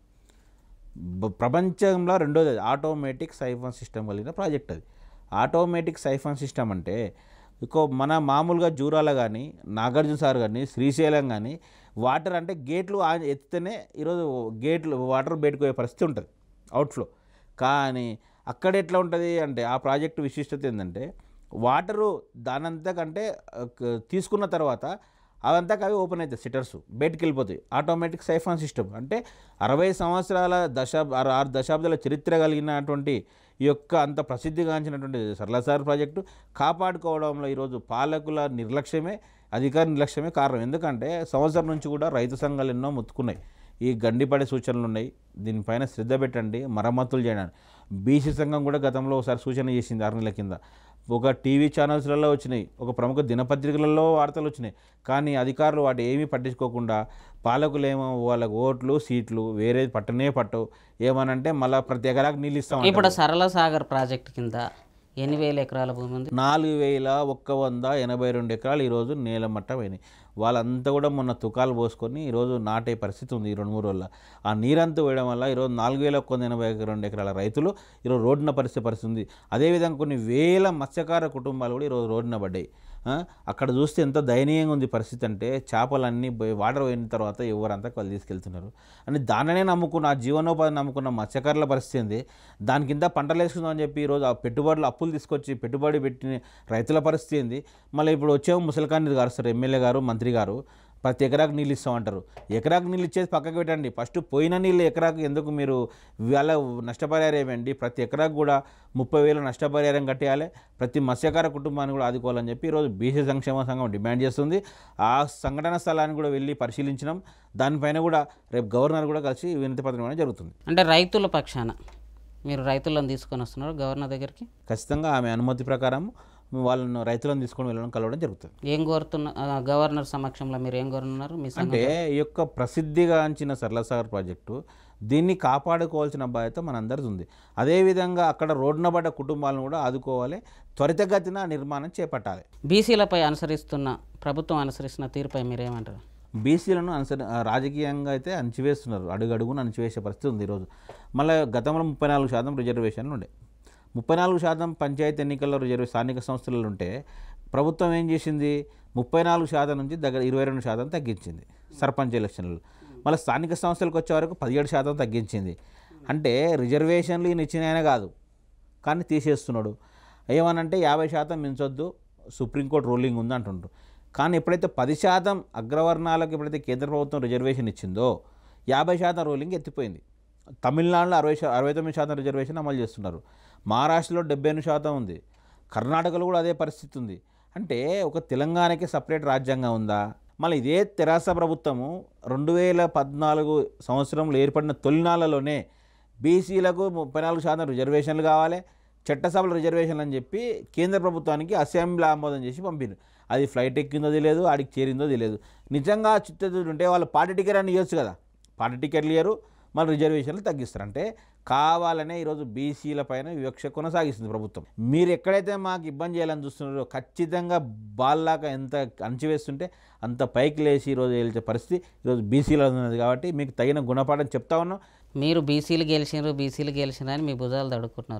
బ- ప్రపంచంలో రెండోది అది ఆటోమేటిక్ సైఫన్ సిస్టమ్ కలిగిన ప్రాజెక్ట్ అది ఆటోమేటిక్ సైఫన్ సిస్టమ్ అంటే ఇకో మన మామూలుగా జూరాల కానీ నాగార్జున సార్ కానీ శ్రీశైలం కానీ వాటర్ అంటే గేట్లు ఆ- ఎత్తితేనే ఈరోజు గేట్లు వాటర్ బయటకు పోయే పరిస్థితి ఉంటుంది అవుట్ఫ్లో కానీ అక్కడ ఎట్లా ఉంటుంది అంటే ఆ ప్రాజెక్టు విశిష్టత ఏంటంటే వాటరు దానంతా కంటే ఆ, క- తీసుకున్న తర్వాత అవంతా అవి ఓపెన్ అవుతాయి సిటర్స్ బయటికి వెళ్ళిపోతాయి ఆటోమేటిక్ సైఫాన్ సిస్టమ్ అంటే అరవై సంవత్సరాల దశాబ్ ఆరు ఆరు దశాబ్దాల చరిత్ర కలిగినటువంటి ఈ యొక్క అంత ప్రసిద్ధిగాంచినటువంటి సరళసార్ ప్రాజెక్టు కాపాడుకోవడంలో ఈరోజు పాలకుల నిర్లక్ష్యమే అధికార నిర్లక్ష్యమే కారణం ఎందుకంటే సంవత్సరం నుంచి కూడా రైతు సంఘాలు ఎన్నో ముత్తుకున్నాయి ఈ గండిపడే సూచనలు ఉన్నాయి దీనిపైన శ్రద్ధ పెట్టండి మరమ్మతులు చేయడానికి బీసీ సంఘం కూడా గతంలో ఒకసారి సూచన చేసింది ఆరు నెలల కింద ఒక టీవీ ఛానల్స్లలో వచ్చినాయి ఒక ప్రముఖ దినపత్రికలలో వార్తలు వచ్చినాయి కానీ అధికారులు వాటి ఏమీ పట్టించుకోకుండా పాలకులేమో వాళ్ళకు ఓట్లు సీట్లు వేరేది పట్టనే పట్టవు ఏమనంటే మళ్ళీ ప్రతి ఎకరాకు నీళ్ళు ఇస్తాం ఇప్పుడు సరళ సాగర్ ప్రాజెక్ట్ కింద ఎన్ని వేల ఎకరాల భూమి ఉంది నాలుగు వేల ఒక్క వంద ఎనభై రెండు ఎకరాలు ఈరోజు నేలమట్టం అయినాయి వాళ్ళంతా కూడా మొన్న తుకాలు పోసుకొని ఈరోజు నాటే పరిస్థితి ఉంది ఈ రెండు మూడు రోజుల ఆ నీరంతా వేయడం వల్ల ఈరోజు నాలుగు వేల ఒక్క వంద ఎనభై రెండు ఎకరాల రైతులు ఈరోజు రోడ్డున పరిస్థితి పరిస్థితి ఉంది అదేవిధంగా కొన్ని వేల మత్స్యకార కుటుంబాలు కూడా ఈరోజు రోడ్డున పడ్డాయి ఆ, అక్కడ చూస్తే ఎంత దయనీయంగా ఉంది పరిస్థితి అంటే చేపలన్నీ పోయి వాటర్ పోయిన తర్వాత ఎవరంతా వాళ్ళు తీసుకెళ్తున్నారు అని దానినే నమ్ముకున్న ఆ జీవనోపాధి నమ్ముకున్న మత్స్యకారుల పరిస్థితి ఏంది దాని కింద పంటలు వేసుకుందామని చెప్పి ఈరోజు ఆ పెట్టుబడులు అప్పులు తీసుకొచ్చి పెట్టుబడి పెట్టిన రైతుల పరిస్థితి ఏంది మళ్ళీ ఇప్పుడు వచ్చేమో ముసలికాన్ని గారు సార్ ఎమ్మెల్యే గారు మంత్రి గారు ప్రతి ఎకరాకు నీళ్ళు ఇస్తామంటారు ఎకరాకు నీళ్ళు ఇచ్చేసి పక్కకు పెట్టండి ఫస్ట్ పోయిన నీళ్ళు ఎకరాకు ఎందుకు మీరు వాళ్ళ నష్టపరిహారం ఇవ్వండి ప్రతి ఎకరాకు కూడా ముప్పై వేలు నష్టపరిహారం కట్టేయాలి ప్రతి మత్స్యకార కుటుంబాన్ని కూడా ఆదుకోవాలని చెప్పి ఈరోజు బీసీ సంక్షేమ సంఘం డిమాండ్ చేస్తుంది ఆ సంఘటన స్థలాన్ని కూడా వెళ్ళి పరిశీలించడం దానిపైన కూడా రేపు గవర్నర్ కూడా కలిసి వినతి పత్రం అనేది జరుగుతుంది అంటే రైతుల పక్షాన మీరు రైతులను తీసుకొని వస్తున్నారు గవర్నర్ దగ్గరికి ఖచ్చితంగా ఆమె అనుమతి ప్రకారం వాళ్ళను రైతులను తీసుకొని వెళ్ళడం కలవడం జరుగుతుంది ఏం కోరుతున్న ఆ, గవర్నర్ సమక్షంలో మీరు ఏం కోరుతున్నారు మీ సంఘం అంటే ఈ యొక్క ప్రసిద్ధిగాంచిన సరళసాగర్ ప్రాజెక్టు దీన్ని కాపాడుకోవాల్సిన బాధ్యత మనందరిది ఉంది అదేవిధంగా అక్కడ రోడ్డున పడ్డ కుటుంబాలను కూడా ఆదుకోవాలి త్వరితగతిన ఆ నిర్మాణం చేపట్టాలి బీసీలపై అనుసరిస్తున్న ప్రభుత్వం అనుసరిస్తున్న తీరుపై మీరేమంటారు బీసీలను అనుసరి ఆ, రాజకీయంగా అయితే అణచివేస్తున్నారు అడుగడుగున అణచివేసే పరిస్థితి ఉంది ఈరోజు మళ్ళీ గతంలో ముప్పై నాలుగు శాతం రిజర్వేషన్లు ఉండే ముప్పై నాలుగు శాతం పంచాయతీ ఎన్నికల్లో రిజర్వే స్థానిక సంస్థలు ఉంటే ప్రభుత్వం ఏం చేసింది ముప్పై నాలుగు శాతం నుంచి దగ్గర ఇరవై రెండు శాతం తగ్గించింది సర్పంచ్ ఎలక్షన్లు మళ్ళీ స్థానిక సంస్థలకు వచ్చే వరకు పదిహేడు శాతం తగ్గించింది అంటే రిజర్వేషన్లు ఈయన ఇచ్చిన ఆయన కాదు కానీ తీసేస్తున్నాడు ఏమనంటే యాభై శాతం మించొద్దు సుప్రీంకోర్టు రూలింగ్ ఉంది అంటుండ్రు కానీ ఎప్పుడైతే పది శాతం అగ్రవర్ణాలకు ఎప్పుడైతే కేంద్ర ప్రభుత్వం రిజర్వేషన్ ఇచ్చిందో యాభై శాతం రూలింగ్ ఎత్తిపోయింది తమిళనాడులో అరవై శా అరవై తొమ్మిది శాతం రిజర్వేషన్ అమలు చేస్తున్నారు మహారాష్ట్రలో డెబ్బై ఎనిమిది శాతం ఉంది కర్ణాటకలో కూడా అదే పరిస్థితి ఉంది అంటే ఒక తెలంగాణకి సపరేట్ రాజ్యాంగం ఉందా మళ్ళీ ఇదే తెరాస ప్రభుత్వము రెండు వేల పద్నాలుగు సంవత్సరంలో ఏర్పడిన తొలినాళ్ళలోనే బీసీలకు ముప్పై నాలుగు శాతం రిజర్వేషన్లు కావాలి చట్టసభల రిజర్వేషన్లు అని చెప్పి కేంద్ర ప్రభుత్వానికి అసెంబ్లీ ఆమోదం చేసి పంపింది అది ఫ్లైట్ ఎక్కిందో తెలియదు ఆడికి చేరిందో తెలియదు నిజంగా చిత్తశుద్ధి ఉంటే వాళ్ళు పార్టీ టికెట్ అని ఇవ్వచ్చు కదా పార్టీ టికెట్లు ఇయ్యరు మళ్ళీ రిజర్వేషన్లు తగ్గిస్తారు అంటే కావాలనే ఈరోజు బీసీల పైన వివక్ష కొనసాగిస్తుంది ప్రభుత్వం మీరు ఎక్కడైతే మాకు ఇబ్బంది చేయాలని చూస్తున్నారో ఖచ్చితంగా బాల్లాగా ఎంత అణచివేస్తుంటే అంత పైకి లేచి ఈరోజు వెళ్తే పరిస్థితి ఈరోజు బీసీలో ఉన్నది కాబట్టి మీకు తగిన గుణపాఠం చెప్తా ఉన్నాం మీరు బీసీలు గెలిచినారు బీసీలు గెలిచినారు అని మీ భుజాలు తడుకుంటున్నారు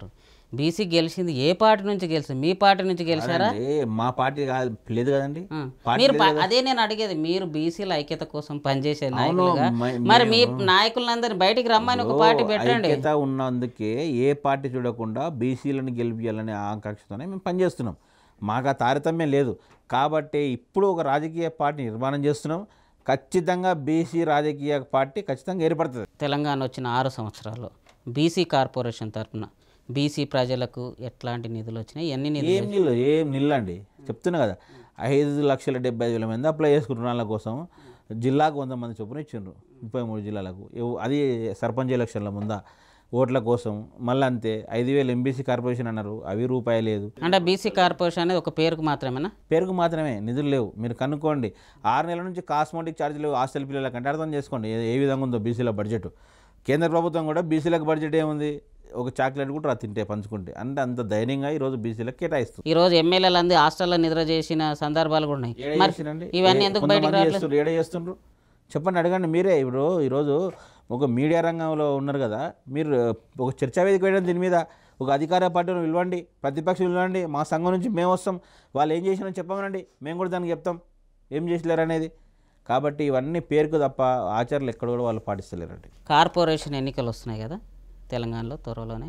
బీసీ గెలిచింది ఏ పార్టీ నుంచి గెలిచింది మీ పార్టీ నుంచి గెలిచారా అదే మా పార్టీ కాదు లేదు కదండి ఆ. పార్టీ మీరు పా- అదే నేను అడిగేది మీరు బీసీల ఐక్యత కోసం పనిచేసే నాయకులుగా మ- మరి మీ నాయకులందరినీ బయటికి రమ్మని ఒక పార్టీ పెట్టండి ఐక్యత ఉన్నందుకే ఏ పార్టీ చూడకుండా బీసీలను గెలిపించాలనే ఆకాంక్షతోనే మేము పనిచేస్తున్నాం మాకు ఆ తారతమ్యం లేదు కాబట్టి ఇప్పుడు ఒక రాజకీయ పార్టీ నిర్మాణం చేస్తున్నాం ఖచ్చితంగా బీసీ రాజకీయ పార్టీ ఖచ్చితంగా ఏర్పడుతుంది తెలంగాణ వచ్చిన ఆరు సంవత్సరాల్లో బీసీ కార్పొరేషన్ తరఫున బీసీ ప్రజలకు ఎట్లాంటి నిధులు వచ్చినాయి ఎన్ని నిధులు ఏం నిల్లు ఏం నిల్లండి చెప్తున్నా కదా ఐదు లక్షల డెబ్బై ఐదు వేల మంది అప్లై చేసుకున్న రుణాల కోసం జిల్లాకు వంద మంది చొప్పున ఇచ్చిండ్రు ముప్పై మూడు జిల్లాలకు ఎవ్- అది సర్పంచ్ ఎలక్షన్ల ముందా ఓట్ల కోసం మళ్ళీ అంతే ఐదు వేలు ఎంబీసీ కార్పొరేషన్ అన్నారు అవి రూపాయి లేదు అంటే బీసీ కార్పొరేషన్ అనేది ఒక పేరుకు మాత్రమేనా పేరుకు మాత్రమే నిధులు లేవు మీరు కనుక్కోండి ఆరు నెలల నుంచి కాస్మోటిక్ ఛార్జీలు హాస్టల్ పిల్లలకి అంటే అర్థం చేసుకోండి ఏ- ఏ విధంగా ఉందో బీసీల బడ్జెట్ కేంద్ర ప్రభుత్వం కూడా బీసీలకు బడ్జెట్ ఏముంది ఒక చాక్లెట్ కూడా రా తింటే పంచుకుంటే అంటే అంత ధైర్యంగా ఈరోజు బీసీలకు కేటాయిస్తుంది ఈ రోజు ఎమ్మెల్యేలు అంది హాస్టల్లో నిద్ర చేసిన సందర్భాలు కూడా ఉన్నాయి ఏడ మరి చేసిరండి? ఇవన్నీ ఏ- ఎందుకు బయటకు కొంతమంది రావట్లేదు చేస్తుండ్రు, ఏడ చేస్తుండ్రు చెప్పండి అడగండి మీరే ఇప్పుడు ఈరోజు ఒక మీడియా రంగంలో ఉన్నారు కదా మీరు ఒక చర్చా వేదిక వేయడం దీని మీద ఒక అధికార పార్టీని పిలవండి ప్రతిపక్షం పిలవండి మా సంఘం నుంచి మేము వస్తాం వాళ్ళు ఏం చేసినా చెప్పమనండి మేము కూడా దానికి చెప్తాం ఏం చేసలేరు అనేది కాబట్టి ఇవన్నీ పేరుకు తప్ప ఆచారాలు ఎక్కడ కూడా వాళ్ళు పాటిస్తలేరండి కార్పొరేషన్ ఎన్నికలు వస్తున్నాయి కదా తెలంగాణలో త్వరలోనే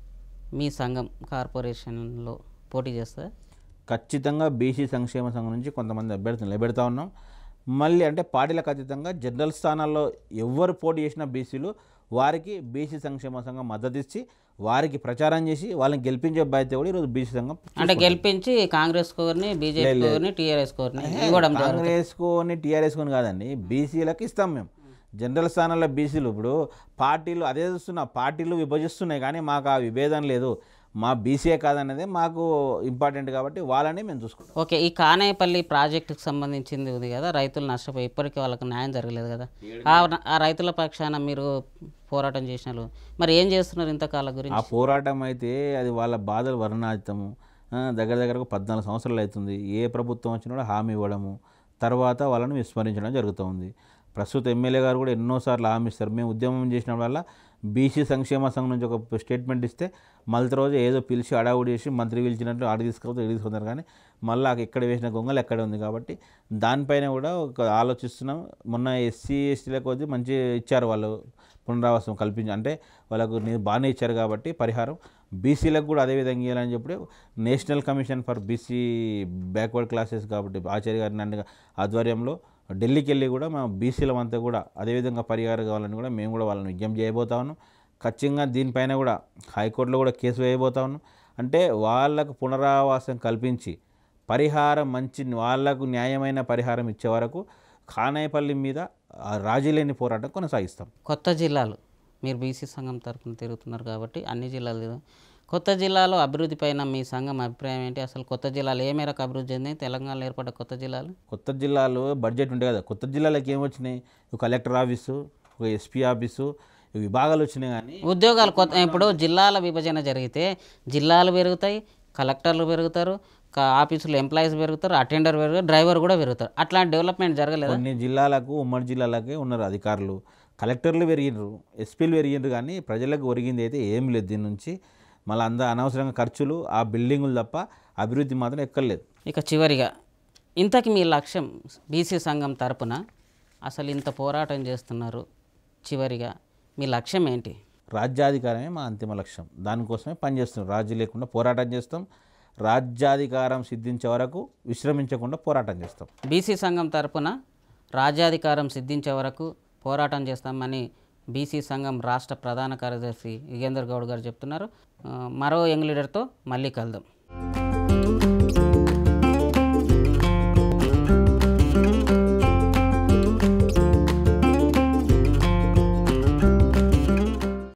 మీ సంఘం కార్పొరేషన్లో పోటీ చేస్తా ఖచ్చితంగా బీసీ సంక్షేమ సంఘం నుంచి కొంతమంది అభ్యర్థులు నిలబెడతా ఉన్నాం మళ్ళీ అంటే పార్టీలకు అతీతంగా జనరల్ స్థానాల్లో ఎవరు పోటీ చేసినా బీసీలు వారికి బీసీ సంక్షేమ సంఘం మద్దతు ఇచ్చి వారికి ప్రచారం చేసి వాళ్ళని గెలిపించే బాధ్యత కూడా ఈరోజు బీసీ సంఘం అంటే గెలిపించి కాంగ్రెస్ కోరిని బీజేపీ కోరిని టీఆర్ఎస్ కోరిని ఇవ్వడం జరుగుతుంది. కాంగ్రెస్కోని టీఆర్ఎస్కోని కాదండి బీసీలకు ఇస్తాం మేము జనరల్ స్థానాల్లో బీసీలు ఇప్పుడు పార్టీలు అదే చూస్తున్నా పార్టీలు విభజిస్తున్నాయి కానీ మాకు ఆ విభేదం లేదు మా బీసీఏ కాదనేది మాకు ఇంపార్టెంట్ కాబట్టి వాళ్ళని మేము చూసుకుంటాం ఓకే ఈ కానేపల్లి ప్రాజెక్టుకు సంబంధించింది ఉంది కదా రైతులు నష్టపోయి ఇప్పటికీ వాళ్ళకి న్యాయం జరగలేదు కదా ఆ ఆ రైతుల పక్షాన మీరు పోరాటం చేసినారు మరి ఏం చేస్తున్నారు ఇంతకాలం ఆ గురించి పోరాటం అయితే అది వాళ్ళ బాధలు వర్ణాతీతము ఆ, దగ్గర దగ్గరకు పద్నాలుగు సంవత్సరాలు అవుతుంది ఏ ప్రభుత్వం వచ్చినా కూడా హామీ ఇవ్వడము తర్వాత వాళ్ళని విస్మరించడం జరుగుతుంది ప్రస్తుత ఎమ్మెల్యే గారు కూడా ఎన్నోసార్లు హామీ ఇస్తారు మేము ఉద్యమం చేసినప్పుడల్లా బీసీ సంక్షేమ సంఘం నుంచి ఒక స్టేట్మెంట్ ఇస్తే మళ్ళీ రోజు ఏదో పిలిచి అడావుడి చేసి మంత్రి పిలిచినట్టు ఆడ తీసుకెళ్తే ఇడి తీసుకుంటారు కానీ మళ్ళీ ఎక్కడ వేసిన గొంగలు ఎక్కడ ఉంది కాబట్టి దానిపైన కూడా ఒక ఆలోచిస్తున్నాం మొన్న ఎస్సీ ఎస్టీలకు వచ్చి మంచి ఇచ్చారు వాళ్ళు పునరావాసం కల్పించి అంటే వాళ్ళకు ని- బాగానే ఇచ్చారు కాబట్టి పరిహారం బీసీలకు కూడా అదే విధంగా ఇవ్వాలని చెప్పి national commission for BC backward classes కాబట్టి ఆచార్య గారి నన్ను ఆధ్వర్యంలో ఢిల్లీకి వెళ్ళి కూడా మా బీసీలం అంతా కూడా అదేవిధంగా పరిహారం కావాలని కూడా మేము కూడా వాళ్ళని విజ్ఞప్తి చేయబోతా ఉన్నాం ఖచ్చితంగా దీనిపైన కూడా హైకోర్టులో కూడా కేసు వేయబోతా ఉన్నాం అంటే వాళ్ళకు పునరావాసం కల్పించి పరిహారం మంచి వాళ్ళకు న్యాయమైన పరిహారం ఇచ్చే వరకు ఖానాయపల్లి మీద ఆ రాజీ లేని పోరాటం కొనసాగిస్తాం కొత్త జిల్లాలు మీరు బీసీ సంఘం తరఫున తిరుగుతున్నారు కాబట్టి అన్ని జిల్లాలు తిరుగు- కొత్త జిల్లాలో అభివృద్ధి పైన మీ సంఘం అభిప్రాయం ఏంటి అసలు కొత్త జిల్లాలు ఏ మేరకు అభివృద్ధి చెంది తెలంగాణలో ఏర్పడ్డ కొత్త జిల్లాలు కొత్త జిల్లాలో బడ్జెట్ ఉంటాయి కదా కొత్త జిల్లాలకు ఏమొచ్చినాయి ఒక కలెక్టర్ ఆఫీసు ఒక ఎస్పీ ఆఫీసు ఈ విభాగాలు వచ్చినాయి కానీ ఉద్యోగాలు కొత్త ఇప్పుడు జిల్లాల విభజన జరిగితే జిల్లాలు పెరుగుతాయి కలెక్టర్లు పెరుగుతారు క- ఆఫీసులో ఎంప్లాయీస్ పెరుగుతారు అటెండర్ పెరుగుతారు డ్రైవర్ కూడా పెరుగుతారు అట్లాంటి డెవలప్మెంట్ జరగలేదు కొన్ని జిల్లాలకు ఉమ్మడి జిల్లాలకే ఉన్నారు అధికారులు కలెక్టర్లు పెరిగిండ్రు ఎస్పీలు పెరిగిండ్రు కానీ ప్రజలకు ఒరిగింది అయితే ఏం లేదు దీని నుంచి మళ్ళీ అంద అనవసరంగా ఖర్చులు ఆ బిల్డింగులు తప్ప అభివృద్ధి మాత్రం ఎక్కర్లేదు ఇక చివరిగా ఇంతకి మీ లక్ష్యం బీసీ సంఘం తరపున అసలు ఇంత పోరాటం చేస్తున్నారు చివరిగా మీ లక్ష్యం ఏంటి రాజ్యాధికారమే మా అంతిమ లక్ష్యం దానికోసమే పనిచేస్తున్నాం రాజీ లేకుండా పోరాటం చేస్తాం రాజ్యాధికారం సిద్ధించే వరకు విశ్రమించకుండా పోరాటం చేస్తాం బీసీ సంఘం తరపున రాజ్యాధికారం సిద్ధించే వరకు పోరాటం చేస్తామని బీసీ సంఘం రాష్ట్ర ప్రధాన కార్యదర్శి యుగేందర్ గౌడ్ గారు చెప్తున్నారు ఆ, మరో యంగ్ లీడర్తో మళ్ళీ కలుద్దాం